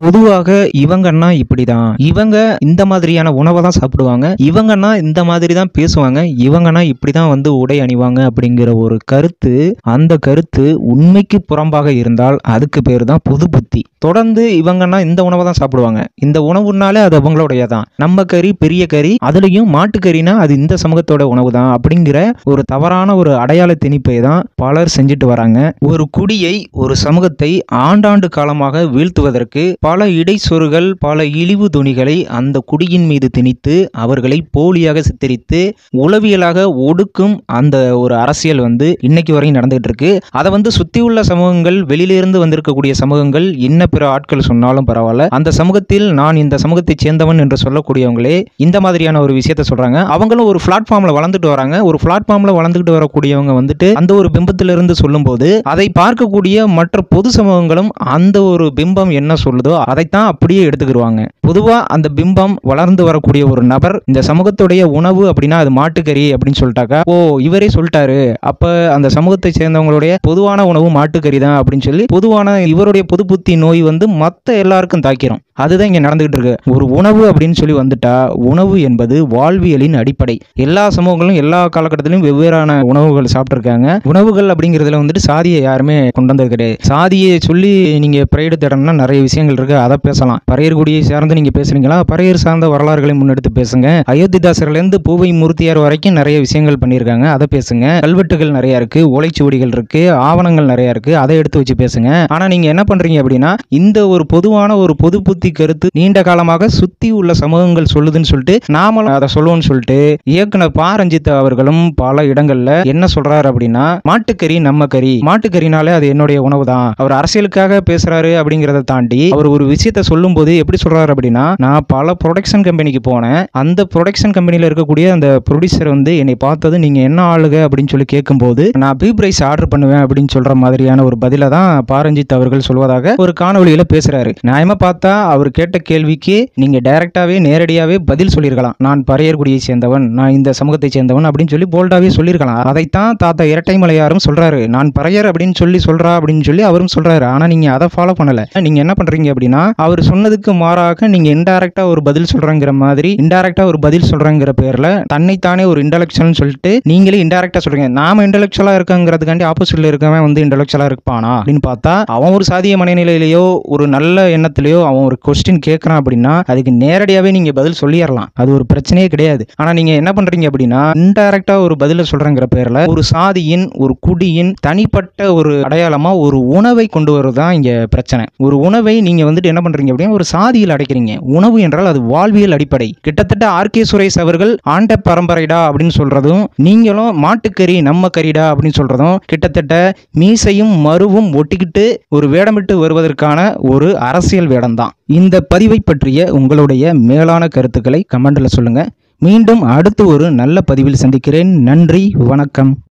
பொதுவாக இவங்கன்னா இப்படிதான் இவங்க இந்த மாதிரியான உணவை தான் சாப்பிடுவாங்க இவங்கன்னா இந்த மாதிரி தான் பேசுவாங்க இவங்கன்னா இப்படிதான் வந்து உடை அணிவாங்க அப்படிங்கிற ஒரு கருத்து அந்த கருத்து உண்மைக்கு புறம்பாக இருந்தால் அதுக்கு பேர் தான் பொது புத்தி தொடர்ந்து இவங்கன்னா இந்த உணவை தான் சாப்பிடுவாங்க இந்த உணவுனாலே அது அவங்களுடைய தான் நம்ம கறி பெரிய கறி அதுலயும் மாட்டுக்கறினா அது இந்த சமூகத்தோட உணவு தான் அப்படிங்கிற ஒரு தவறான ஒரு அடையாள திணிப்பை தான் பலர் செஞ்சுட்டு வராங்க ஒரு குடியை ஒரு சமூகத்தை ஆண்டாண்டு காலமாக வீழ்த்துவதற்கு பல இடைச்சொருகள் பல இழிவு துணிகளை அந்த குடியின் மீது திணித்து அவர்களை போலியாக சித்தரித்து உளவியலாக ஒடுக்கும் அந்த ஒரு அரசியல் வந்து இன்னைக்கு வரையும் நடந்துகிட்டு இருக்கு அதை வந்து சுத்தி உள்ள சமூகங்கள் வெளியிலிருந்து வந்திருக்கக்கூடிய சமூகங்கள் என்ன பிற ஆட்கள் சொன்னாலும் பரவாயில்ல அந்த சமூகத்தில் நான் இந்த சமூகத்தைச் சேர்ந்தவன் என்று சொல்லக்கூடியவங்களே இந்த மாதிரியான ஒரு விஷயத்த சொல்றாங்க அவங்களும் ஒரு பிளாட்ஃபார்ம்ல வளர்ந்துட்டு வராங்க ஒரு பிளாட்ஃபார்ம்ல வளர்ந்துட்டு வரக்கூடியவங்க வந்துட்டு அந்த ஒரு பிம்பத்திலிருந்து சொல்லும்போது அதை பார்க்கக்கூடிய மற்ற பொது சமூகங்களும் அந்த ஒரு பிம்பம் என்ன சொல்லுதோ அதைத்தான் அப்படியே எடுத்துக்கிடுவாங்க பொதுவா அந்த பிம்பம் வளர்ந்து வரக்கூடிய ஒரு நபர் இந்த சமூகத்துடைய உணவு அப்படின்னா அது மாட்டுக்கறி அப்படின்னு சொல்லிட்டாக்கா ஓ இவரே சொல்லிட்டாரு அப்ப அந்த சமூகத்தை சேர்ந்தவங்களுடைய பொதுவான உணவு மாட்டுக்கறி தான் அப்படின்னு சொல்லி பொதுவான இவருடைய பொது புத்தி நோய் வந்து மற்ற எல்லாருக்கும் தாக்கிரும் அதுதான் இங்க நடந்துகிட்டு இருக்கு ஒரு உணவு அப்படின்னு சொல்லி வந்துட்டா உணவு என்பது வாழ்வியலின் அடிப்படை எல்லா சமூகங்களும் எல்லா காலகட்டத்திலும் வெவ்வேறான உணவுகள் சாப்பிட்ருக்காங்க உணவுகள் அப்படிங்கிறதுல வந்துட்டு சாதியை யாருமே கொண்டு வந்தது கிடையாது சாதியை சொல்லி நீங்க பிரைடு தேடணும்னா நிறைய விஷயங்கள் இருக்கு அதை பேசலாம் பறையர் குடியை சார்ந்து நீங்க பேசுறீங்களா பறையர் சார்ந்த வரலாறுகளை முன்னெடுத்து பேசுங்க அயோத்திதாசர்லேருந்து பூவை மூர்த்தியார் வரைக்கும் நிறைய விஷயங்கள் பண்ணியிருக்காங்க அதை பேசுங்க கல்வெட்டுகள் நிறைய இருக்கு ஓலைச்சுவடிகள் இருக்கு ஆவணங்கள் நிறைய இருக்கு அதை எடுத்து வச்சு பேசுங்க ஆனா நீங்க என்ன பண்றீங்க அப்படின்னா இந்த ஒரு பொதுவான ஒரு பொது புத்தி கருத்து நீண்ட காலமாக சுத்தி உள்ள சமூகங்கள் சொல்லுதுன்னு சொல்லிட்டு நாமளும் அதை சொல்லுவோம்னு சொல்லிட்டு இயக்குனர் பா ரஞ்சித் அவர்களும் பல இடங்கள்ல என்ன சொல்றாரு அப்படின்னா மாட்டுக்கறி நம்ம கறி மாட்டுக்கறினாலே அது என்னுடைய உணவு தான் அவர் அரசியலுக்காக பேசுறாரு அப்படிங்கிறத தாண்டி அவர் ஒரு விஷயத்த சொல்லும்போது எப்படி சொல்றாரு அப்படின்னா நான் பல ப்ரொடக்ஷன் கம்பெனிக்கு போனேன் அந்த ப்ரொடக்ஷன் கம்பெனியில் இருக்கக்கூடிய அந்த ப்ரொடியூசர் வந்து என்னை பார்த்தது நீங்க என்ன ஆளுக அப்படின்னு சொல்லி கேட்கும்போது நான் பீப் ரைஸ் ஆர்டர் பண்ணுவேன் அப்படின்னு சொல்ற மாதிரியான ஒரு பதில தான் பாரஞ்சித் அவர்கள் சொல்வதாக ஒரு காணொளியில பேசுறாரு நியாயமா பார்த்தா அவர் கேட்ட கேள்விக்கு நீங்க டைரக்டாவே நேரடியாவே பதில் சொல்லியிருக்கலாம் நான் பறையர்குடியை சேர்ந்தவன் நான் இந்த சமூகத்தை சேர்ந்தவன் அப்படின்னு சொல்லி போல்டாவே சொல்லியிருக்கலாம் அதைத்தான் தாத்தா இரட்டைமலையாரும் சொல்றாரு நான் பறையர் அப்படின்னு சொல்லி சொல்றா அப்படின்னு சொல்லி அவரும் சொல்றாரு ஆனா நீங்க அதை ஃபாலோ பண்ணல நீங்க என்ன பண்றீங்க அப்படின்னா அவர் சொன்னதுக்கு மாறாக நீங்க இன்டைரக்டா ஒரு பதில் சொல்றங்கிற மாதிரி இன்டைரக்டா ஒரு பதில் சொல்றங்கிற பேர்ல தன்னைத்தானே ஒரு இன்டலெக்சுவல் சொல்லிட்டு நீங்களே இன்டைரக்டா சொல்றீங்க நாம இன்டலெக்சுவலா இருக்கங்கிறதுக்காண்டி ஆப்போசிட்ல இருக்கவன் வந்து இன்டலெக்சுவலா இருப்பானா அப்படின்னு பார்த்தா அவன் ஒரு சாதிய மனநிலையிலேயோ ஒரு நல்ல எண்ணத்திலேயோ அவன் ஒரு கொஸ்டின் கேட்கறான் அப்படின்னா அதுக்கு நேரடியாவே நீங்க பதில் சொல்லிடலாம் அது ஒரு பிரச்சனையே கிடையாது ஆனா நீங்க என்ன பண்றீங்க அப்படின்னா இன்டைரக்டா ஒரு பதில சொல்றங்கிற பேர்ல ஒரு சாதியின் ஒரு குடியின் தனிப்பட்ட ஒரு அடையாளமா ஒரு உணவை கொண்டு வரதான் இங்க பிரச்சனை ஒரு உணவை நீங்க வந்துட்டு என்ன பண்றீங்க அப்படின்னா ஒரு சாதியில் அடைக்கிறீங்க உணவு என்றால் அது வாழ்வியல் அடிப்படை கிட்டத்தட்ட ஆர்கே சுரேஷ் அவர்கள் ஆண்ட பரம்பரைடா அப்படின்னு சொல்றதும் நீங்களும் மாட்டுக்கறி நம்ம கறிடா அப்படின்னு சொல்றதும் கிட்டத்தட்ட மீசையும் மருவும் ஒட்டிக்கிட்டு ஒரு வேடமிட்டு வருவதற்கான ஒரு அரசியல் வேடம்தான் இந்த பதிவை பற்றிய உங்களுடைய மேலான கருத்துக்களை கமெண்ட்ல சொல்லுங்க மீண்டும் அடுத்து ஒரு நல்ல பதிவில் சந்திக்கிறேன் நன்றி வணக்கம்